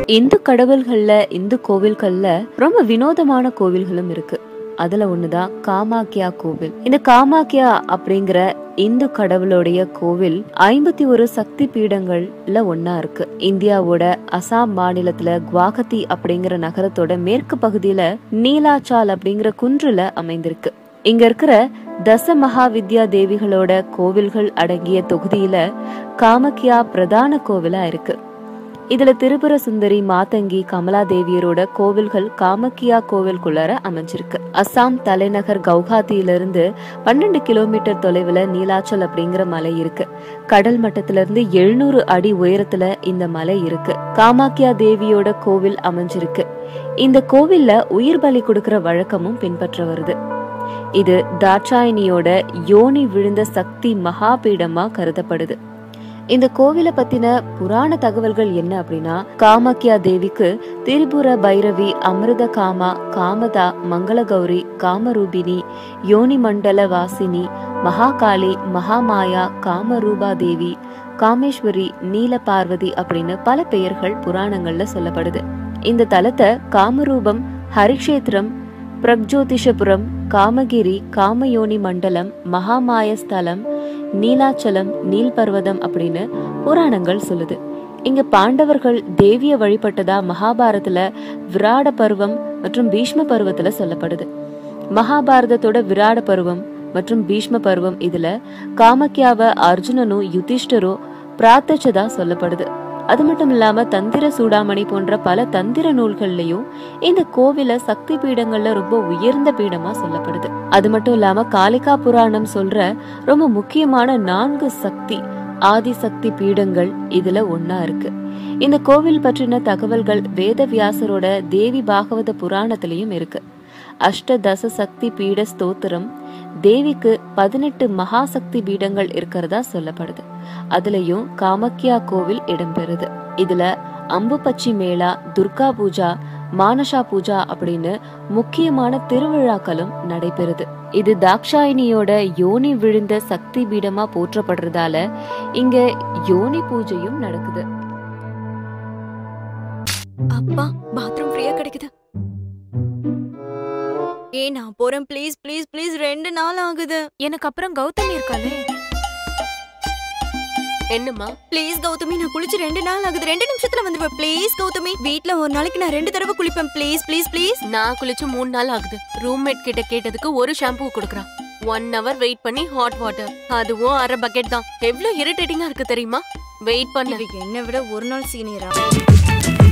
இந்து கடவுள்கள்ல இந்து கோவில்கள்ல ரொம்ப வினோதமான கோவில்களும் இருக்கு அதுல ஒண்ணுதான் காமாக்கியா கோவில் இந்த காமாக்கியா அப்படிங்கிற இந்து கடவுளுடைய கோவில் ஐம்பத்தி ஒரு சக்தி பீடங்கள்ல ஒன்னா இருக்கு இந்தியாவோட அசாம் மாநிலத்துல குவாகத்தி அப்படிங்கிற நகரத்தோட மேற்கு பகுதியில நீலாச்சால் அப்படிங்கிற குன்றுல அமைந்திருக்கு இங்க இருக்கிற தச மகாவித்யா தேவிகளோட கோவில்கள் அடங்கிய தொகுதியில காமக்கியா பிரதான கோவிலா இருக்கு இதுல திரிபுர சுந்தரி மாதங்கி கமலா தேவியரோட கோவில்கள் காமக்கியா கோவில்குள்ளார அமைஞ்சிருக்கு அஸ்ஸாம் தலைநகர் கவுஹாத்தியிலிருந்து பன்னெண்டு கிலோமீட்டர் தொலைவுல நீலாச்சல் அப்படிங்கிற மலை இருக்கு கடல் மட்டத்துல இருந்து எழுநூறு அடி உயரத்துல இந்த மலை இருக்கு காமாக்கியா தேவியோட கோவில் அமைஞ்சிருக்கு இந்த கோவில்ல உயிர் பலி கொடுக்கிற வழக்கமும் பின்பற்ற வருது இது தாட்சாயினியோட யோனி விழுந்த சக்தி மகாபீடமா கருதப்படுது இந்த கோவிலை பத்தின புராண தகவல்கள் என்ன அப்படின்னா காமாக்கியா தேவிக்கு திரிபுர பைரவி அமிர்த காமா காமதா மங்களகௌரி காமரூபிணி யோனி மண்டல வாசினி மகாகாளி மகாமாயா காமரூபா தேவி காமேஸ்வரி நீல பார்வதி அப்படின்னு பல பெயர்கள் புராணங்கள்ல சொல்லப்படுது இந்த தலத்தை காமரூபம் ஹரிக்ஷேத்திரம் பிரக்ஜோதிஷபுரம் காமகிரி காமயோனி மண்டலம் மகாமாயஸ்தலம் நீலாச்சலம் நீல்பர்வதம் அப்படின்னு புராணங்கள் சொல்லுது இங்க பாண்டவர்கள் தேவிய வழிபட்டதா மகாபாரதத்துல விராட பருவம் மற்றும் பீஷ்ம பருவத்துல சொல்லப்படுது மகாபாரதத்தோட விராட பருவம் மற்றும் பீஷ்ம பருவம் இதுல காமக்கியாவ அர்ஜுனனும் யுதிஷ்டரும் பிரார்த்திச்சதா சொல்லப்படுது அது மட்டும் இல்லாம தந்திர சூடாமணி போன்ற பல தந்திர நூல்கள்லயும் இந்த கோவில சக்தி பீடங்கள்ல ரொம்ப உயர்ந்த பீடமா சொல்லப்படுது அது மட்டும் இல்லாம காளிகா புராணம் சொல்ற ரொம்ப முக்கியமான நான்கு சக்தி ஆதிசக்தி பீடங்கள் இதுல ஒன்னா இருக்கு இந்த கோவில் பற்றின தகவல்கள் வேதவியாசரோட தேவி பாகவத புராணத்திலையும் இருக்கு அஷ்டதச சக்தி பீட ஸ்தோத்திரம் தேவிக்கு பதினெட்டு மகாசக்தி பீடங்கள் இருக்கிறதா சொல்லப்படுது அதுலயும் காமக்கியா கோவில் இடம்பெறுது இதுல அம்புபச்சி மேளா துர்கா பூஜா மானசா பூஜா அப்படின்னு முக்கியமான திருவிழாக்களும் நடைபெறுது இது தாக்ஷாயினியோட யோனி விழுந்த சக்தி பீடமா போற்றப்படுறதால இங்க யோனி பூஜையும் நடக்குது அப்பா பாத்ரூம் ஃப்ரீயா கிடைக்குது ஏ நான் போறேன் ப்ளீஸ் ப்ளீஸ் ப்ளீஸ் ரெண்டு நாள் ஆகுது எனக்கு அப்புறம் கௌதமி இருக்காளே என்னம்மா ப்ளீஸ் கௌதமி நான் குளிச்சு ரெண்டு நாள் ஆகுது ரெண்டு நிமிஷத்துல வந்துருவேன் ப்ளீஸ் கௌதமி வீட்ல ஒரு நாளைக்கு நான் ரெண்டு தடவை குளிப்பேன் ப்ளீஸ் ப்ளீஸ் ப்ளீஸ் நான் குளிச்சு மூணு நாள் ஆகுது ரூம்மேட் கிட்ட கேட்டதுக்கு ஒரு ஷாம்பு கொடுக்குறான் ஒன் ஹவர் வெயிட் பண்ணி ஹாட் வாட்டர் அதுவும் அரை பக்கெட் தான் எவ்வளவு இரிட்டேட்டிங்கா இருக்கு தெரியுமா வெயிட் பண்ணு இவ என்னை விட ஒரு நாள் சீனியரா